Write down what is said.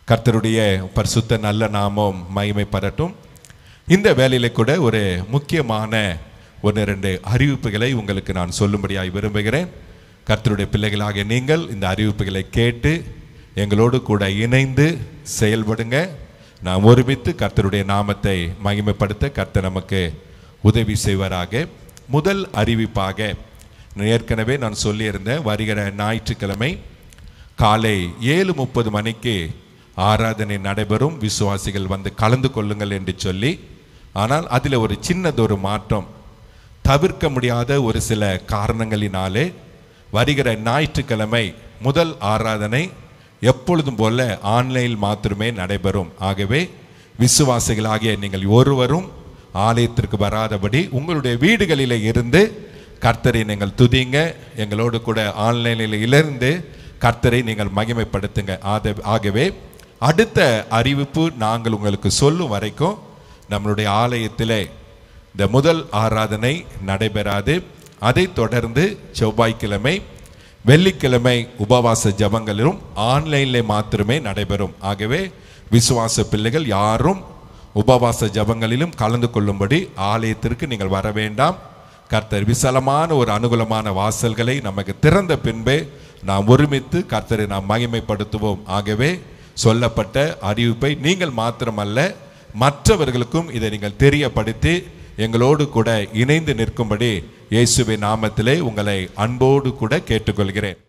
கர்த்தருடைய பரிசுத்த நல்ல நாமம் மகிமைப்படட்டும் இந்த வேலையில கூட ஒரு முக்கியமான ஒன்று ரெண்டு அறிவிப்புகளை உங்களுக்கு நான் சொல்லும்படியாய் விரும்புகிறேன் கர்த்தருடைய பிள்ளைகளாகிய நீங்கள் இந்த அறிவிப்புகளை கேட்டு எங்களோடு கூட இணைந்து செயல்படுங்க நாம் ஒருமித்து கர்த்தருடைய நாமத்தை மகிமைப்படுத்த கர்த்தர் நமக்கு உதவி செய்வாராக முதல் அறிவிப்பாக நான் ஏற்கனவே நான் சொல்லியிருந்தேன் வருகிற ஞாயிற்றுக்கிழமை காலை ஏழு முப்பது மணிக்கு ஆராதனை நடைபெறும் விசுவாசிகள் வந்து கலந்து கொள்ளுங்கள் என்று சொல்லி ஆனால் அதில் ஒரு சின்னதொரு மாற்றம் தவிர்க்க முடியாத ஒரு சில காரணங்களினாலே வருகிற ஞாயிற்றுக்கிழமை முதல் ஆராதனை எப்பொழுதும் போல ஆன்லைனில் மாத்திரமே நடைபெறும் ஆகவே விசுவாசிகளாகிய நீங்கள் ஒருவரும் ஆலயத்திற்கு வராதபடி உங்களுடைய வீடுகளிலே இருந்து கர்த்தரை நீங்கள் துதிங்க எங்களோடு கூட ஆன்லைனில் இருந்து கர்த்தரை நீங்கள் மகிமைப்படுத்துங்க ஆத- ஆகவே அடுத்த அறிவிப்பு நாங்கள் உங்களுக்கு சொல்லும் வரைக்கும் நம்மளுடைய ஆலயத்திலே இந்த முதல் ஆராதனை நடைபெறாது அதைத் தொடர்ந்து செவ்வாய்க்கிழமை வெள்ளிக்கிழமை உபவாச ஜபங்களிலும் ஆன்லைனில் மாத்திரமே நடைபெறும் ஆகவே விசுவாச பிள்ளைகள் யாரும் உபவாச ஜபங்களிலும் கலந்து கொள்ளும்படி ஆலயத்திற்கு நீங்கள் வர வேண்டாம் கர்த்தர் விசாலமான ஒரு அனுகூலமான வாசல்களை நமக்கு திறந்த பின்பே நாம் ஒருமித்து கர்த்தரை நாம் மகிமைப்படுத்துவோம் ஆகவே சொல்லப்பட்ட அறிவிப்பை நீங்கள் மாத்திரமல்ல மற்றவர்களுக்கும் இதை நீங்கள் தெரியப்படுத்தி எங்களோடு கூட இணைந்து நிற்கும்படி இயேசுவின் நாமத்திலே உங்களை அன்போடு கூட கேட்டுக்கொள்கிறேன்